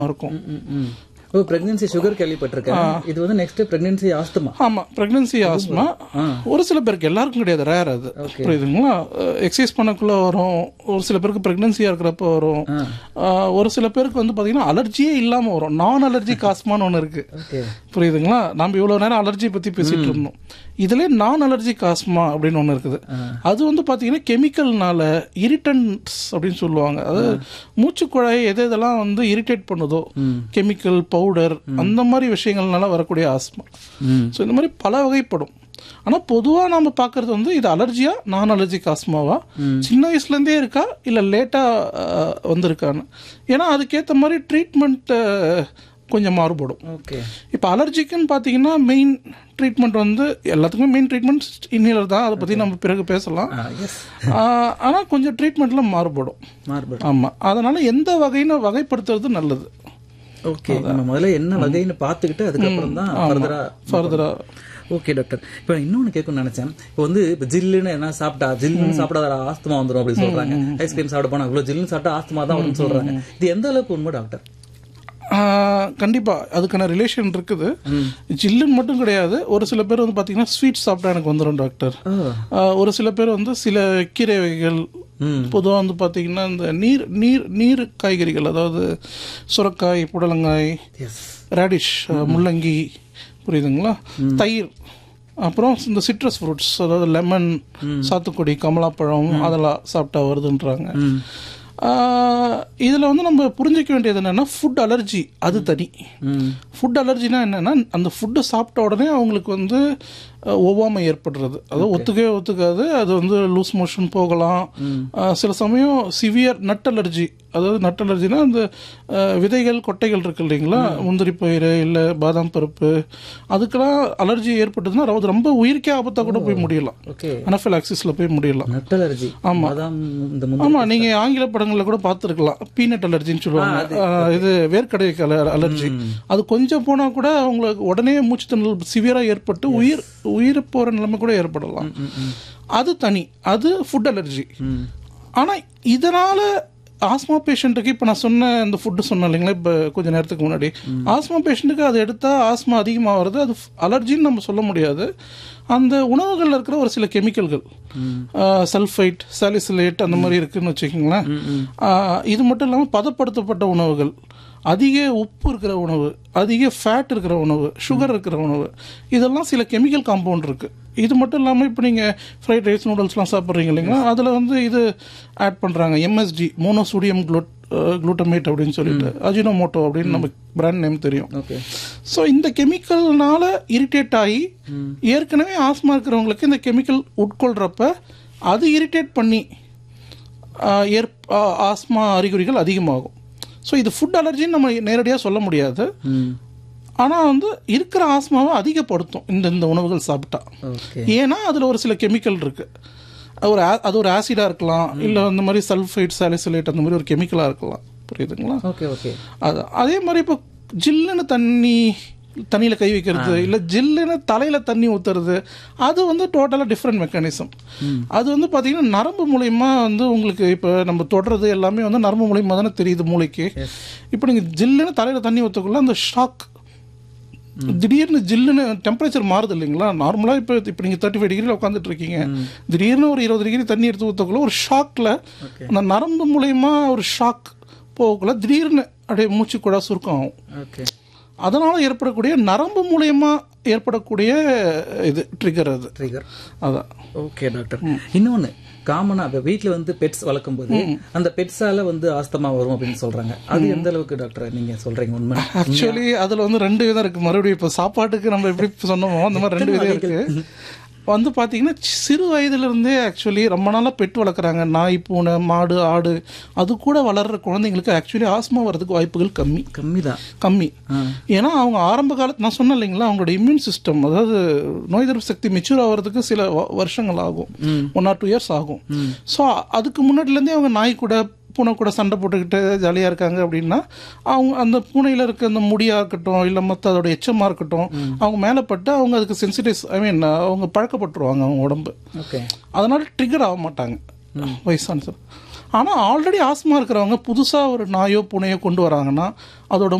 இருக்கும் ம், ம். ஓ பிரெக்னன்சி சுகர் கேள்விப்பட்டிருக்கேன் இது வந்து நெக்ஸ்ட் பிரெக்னன்சி ஆஸ்துமா ஆமா பிரெக்னன்சி ஆஸ்மா ஒரு சில பேருக்கு எல்லாருக்கும் கிடையாது ரேர் அது புரியுதுங்களா எக்ஸசைஸ் பண்ணக்குள்ள வரும் ஒரு சில பேருக்கு பிரெக்னன்சியா இருக்கிறப்ப வரும் ஆஹ், ஒரு சில பேருக்கு வந்து பாத்தீங்கன்னா அலர்ஜியே இல்லாம வரும் நான் அலர்ஜி காஸ்மான்னு ஒன்று இருக்கு ஓகே புரியுதுங்களா நம்ம இவ்வளவு நேரம் அலர்ஜி பத்தி பேசிட்டு இருந்தோம் இதுல நான் அலர்ஜி காஸ்மா அப்படின்னு ஒன்று இருக்குது அது வந்து பாத்தீங்கன்னா கெமிக்கல்னால இரிட்டன்ஸ் அப்படின்னு சொல்லுவாங்க அதாவது மூச்சுக்குழாய் எது எதெல்லாம் வந்து இரிட்டேட் பண்ணுதோ கெமிக்கல் பவுடர் அந்த மாதிரி விஷயங்கள்னால வரக்கூடிய ஆஸ்மா ம். ஸோ இந்த மாதிரி பல வகைப்படும் ஆனா பொதுவா நாம பார்க்கறது வந்து இது அலர்ஜியா நான் அலர்ஜிக் ஆஸ்மாவா சின்ன வயசுல இருந்தே இருக்கா இல்ல லேட்டா வந்திருக்கான்னு ஏன்னா அதுக்கேத்த மாதிரி ட்ரீட்மெண்ட் கொஞ்சம் மாறுபடும் ஓகே இப்போ அலர்ஜிக்குன்னு பார்த்தீங்கன்னா மெயின் ட்ரீட்மெண்ட் வந்து எல்லாத்துக்குமே மெயின் ட்ரீட்மெண்ட் இன்ஹேலர் தான் அதை பற்றி நம்ம பிறகு பேசலாம் எஸ் ஆனால் கொஞ்சம் ட்ரீட்மெண்ட்ல மாறுபடும் மார்பல் ஆமாம் அதனால எந்த வகைன்னு வகைப்படுத்துறது நல்லது ஓகே நம்ம முதல்ல என்ன வகைன்னு பார்த்துக்கிட்டு அதுக்கப்புறம் தான் ஃபர்தரா ஃபர்தராக ஓகே டாக்டர் இப்போ இன்னொன்னு கேட்கணும்னு நினைச்சேன் இப்போ வந்து இப்போ ஜில்லுன்னு என்ன சாப்பிட்டா ஜில்லுன்னு சாப்பிடாத ஆஸ்துமா வந்துரும் அப்படின்னு சொல்றாங்க ஐஸ்கிரீம் சாப்பிட போனா இவ்வளவு ஜில்லுன்னு சாப்பிட்டா ஆஸ்துமா தான் வரும்னு சொல்றாங்க இது எந்த அளவுக்கு உண்மை டாக்டர் கண்டிப்பாக அதுக்கான ரிலேஷன் இருக்குது ஜில்லுன்னு மட்டும் கிடையாது ஒரு சில பேர் வந்து பார்த்தீங்கன்னா ஸ்வீட் சாப்பிட்டா எனக்கு வந்துடும் டாக்டர் ஆஹ், ஒரு சில பேர் வந்து சில கீரை வகைகள் ம். பொதுவாக வந்து பார்த்தீங்கன்னா இந்த நீர் நீர் நீர் காய்கறிகள் அதாவது சுரக்காய் புடலங்காய் எஸ் ரேடிஷ் முள்ளங்கி புரியுதுங்களா தயிர் அப்புறம் இந்த சிட்ரஸ் ஃப்ரூட்ஸ் அதாவது லெமன் சாத்துக்குடி கமலாப்பழம் அதெல்லாம் சாப்பிட்டா வருதுன்றாங்க இதில் வந்து நம்ம புரிஞ்சிக்க வேண்டியது என்னன்னா ஃபுட் அலர்ஜி அது தனி ம் ஃபுட் அலர்ஜினா என்னன்னா அந்த ஃபுட்டு சாப்பிட்ட உடனே அவங்களுக்கு வந்து அஹ், ஒவ்வாமை ஏற்படுறது அது ஒத்துக்கவே ஒத்துக்காது அது வந்து லூஸ் மோஷன் போகலாம் அஹ், சில சமயம் சிவியர் நட் அலர்ஜி அதாவது நட் அலர்ஜினா அந்த அஹ், விதைகள் கொட்டைகள் இருக்கு இல்லைங்களா முந்திரி பயிறு இல்லை பாதாம் பருப்பு அதுக்கெல்லாம் அலர்ஜி ஏற்பட்டதுன்னா அது ரொம்ப உயிருக்கே ஆபத்தாக கூட போய் முடியலாம் ஓகே அனஃபிலாக்சிஸில் போய் முடியலாம் நட் அலர்ஜி அதான் இந்த முந்திரி ஆமா நீங்க ஆங்கில படங்கள்ல கூட பார்த்துருக்கலாம் பீனட் அலர்ஜின்னு சொல்லுவாங்க ஆஹ் இது வேர்க்கடலை கலர் அலர்ஜி அது கொஞ்சம் போனா கூட அவங்களுக்கு உடனே மூச்சு திணறல் சிவியரா ஏற்பட்டு உயிர் உயிர் போற நிலைமை கூட ஏற்படலாம் அது தனி அது ஃபுட் அலர்ஜி ம் ஆனா இதனால ஆஸ்மா பேஷண்ட்டுக்கு இப்போ நான் சொன்ன இந்த ஃபுட்டு சொன்னேன் இல்லைங்களா இப்போ கொஞ்ச நேரத்துக்கு முன்னாடி ஆஸ்மா பேஷண்ட்டுக்கு அது எடுத்தா ஆஸ்மா அதிகமாக வருது அது அலர்ஜின்னு நம்ம சொல்ல முடியாது அந்த உணவுகளில் இருக்கிற ஒரு சில கெமிக்கல்கள் சல்ஃபைட் சாலிசிலேட் அந்த மாதிரி இருக்குன்னு வச்சுக்கோங்களேன் ஆஹ் இது மட்டும் இல்லாமல் பதப்படுத்தப்பட்ட உணவுகள் அதிக உப்பு இருக்கிற உணவு அதிக ஃபேட் இருக்கிற உணவு சுகர் இருக்கிற உணவு இதெல்லாம் சில கெமிக்கல் காம்பவுண்ட் இருக்கு இது மட்டும் இல்லாமல் இப்போ நீங்கள் ஃப்ரைட் ரைஸ் நூடுல்ஸ்லாம் சாப்பிட்றீங்க இல்லைங்களா அதில் வந்து இது ஆட் பண்ணுறாங்க எம்எஸ்டி மோனோசோடியம் குளூட் குளூட்டமேட் அப்படின்னு சொல்லிட்டு அஜினோமோட்டோ அப்படின்னு நமக்கு பிராண்ட் நேம் தெரியும் ஓகே ஸோ இந்த கெமிக்கல்னால இரிட்டேட் ஆகி ஏற்கனவே ஆஸ்மா இருக்கிறவங்களுக்கு இந்த கெமிக்கல் உட்கொள்றப்ப அது இரிட்டேட் பண்ணி ஆஹ், ஏற் ஆஹ், ஆஸ்மா அறிகுறிகள் அதிகமாகும் ஸோ இது ஃபுட் அலர்ஜின்னு நம்ம நேரடியாக சொல்ல முடியாது ம் ஆனால் வந்து இருக்கிற ஆஸ்மாவை அதிகப்படுத்தும் இந்த இந்த உணவுகள் சாப்பிட்டா ஓகே ஏன்னா அதில் ஒரு சில கெமிக்கல் இருக்கு ஒரு ஆ- அது ஒரு ஆசிடாக இருக்கலாம் இல்லை அந்த மாதிரி சல்ஃபைட் சாலிசிலேட் அந்த மாதிரி ஒரு கெமிக்கலாக இருக்கலாம் புரியுதுங்களா ஓகே ஓகே அது அதே மாதிரி இப்போ ஜில்லுன்னு தண்ணி தண்ணியில் கை வைக்கிறது இல்லை ஜில்லுன்னு தலையில் தண்ணி ஊற்றுறது அது வந்து டோட்டலாக டிஃப்ரெண்ட் மெக்கானிசம் அது வந்து பார்த்தீங்கன்னா நரம்பு மூலயமா வந்து உங்களுக்கு இப்போ நம்ம தொடுறது எல்லாமே வந்து நரம்பு மூலயமா தானே தெரியுது மூளைக்கு இப்போ நீங்கள் ஜில்லுன்னு தலையில் தண்ணி ஊற்றக்குள்ள அந்த ஷாக் திடீர்னு ஜில்லுன்னு டெம்பரேச்சர் மாறுது இல்லைங்களா நார்மலாக இப்போ இப்போ நீங்கள் தேர்ட்டி ஃபைவ் டிகிரியில் உட்காந்துட்டு இருக்கீங்க திடீர்னு ஒரு இருபது டிகிரி தண்ணி எடுத்து ஊற்றக்குள்ள ஒரு ஷாக்கில் அந்த நரம்பு மூலயமா ஒரு ஷாக் போகக்குள்ள திடீர்னு அப்படியே மூச்சு கூட சுருக்கம் ஆகும் ஓகே அதனால ஏற்படக்கூடிய நரம்பு மூலயமா ஏற்படக்கூடிய இது ட்ரிகர் அது ட்ரிகர் அதான் ஓகே டாக்டர் இன்னொன்னு காமனா இப்ப வீட்ல வந்து பெட்ஸ் வளர்க்கும் போது அந்த பெட்ஸால வந்து ஆஸ்தமா வரும் அப்படின்னு சொல்றாங்க அது எந்த அளவுக்கு டாக்டர் நீங்க சொல்றீங்க உண்மை ஆக்சுவலி அதுல வந்து ரெண்டு விதம் இருக்கு மறுபடியும் இப்போ சாப்பாட்டுக்கு நம்ம எப்படி சொன்னோமோ அந்த மாதிரி ரெண்டு விதம் இருக்கு வந்து பாத்தீங்கன்னா சிறு வயதுல இருந்தே ஆக்சுவலி ரொம்ப நாளா பெட் வளர்க்குறாங்க நாய் பூனை மாடு ஆடு அது கூட வளர்ற குழந்தைங்களுக்கு ஆக்சுவலி ஆஸ்மா வர்றதுக்கு வாய்ப்புகள் கம்மி கம்மிதான் கம்மி ஏன்னா அவங்க ஆரம்ப காலத்து நான் சொன்னேன் இல்லைங்களா அவங்களோட இம்யூன் சிஸ்டம் அதாவது நோய் எதிர்ப்பு சக்தி மெச்சூர் ஆகிறதுக்கு சில வ- வருஷங்கள் ஆகும் ஒன் ஆர் டூ இயர்ஸ் ஆகும் ஸோ அதுக்கு முன்னாடிலேருந்தே அவங்க நாய் கூட பூனை கூட சண்டை போட்டுக்கிட்டு ஜாலியாக இருக்காங்க அப்படின்னா அவங்க அந்த பூனையில் இருக்க அந்த முடியாக இருக்கட்டும் இல்லை மற்ற அதோட எச்சமாக இருக்கட்டும் அவங்க மேலே பட்டு அவங்க அதுக்கு சென்சிட்டிவ் ஐ மீன் அவங்க பழக்கப்பட்டுருவாங்க அவங்க உடம்பு ஓகே அதனால ட்ரிகர் ஆக மாட்டாங்க வயசான சார் ஆனால் ஆல்ரெடி ஆஸ்மா இருக்கிறவங்க புதுசாக ஒரு நாயோ பூனையோ கொண்டு வராங்கன்னா அதோட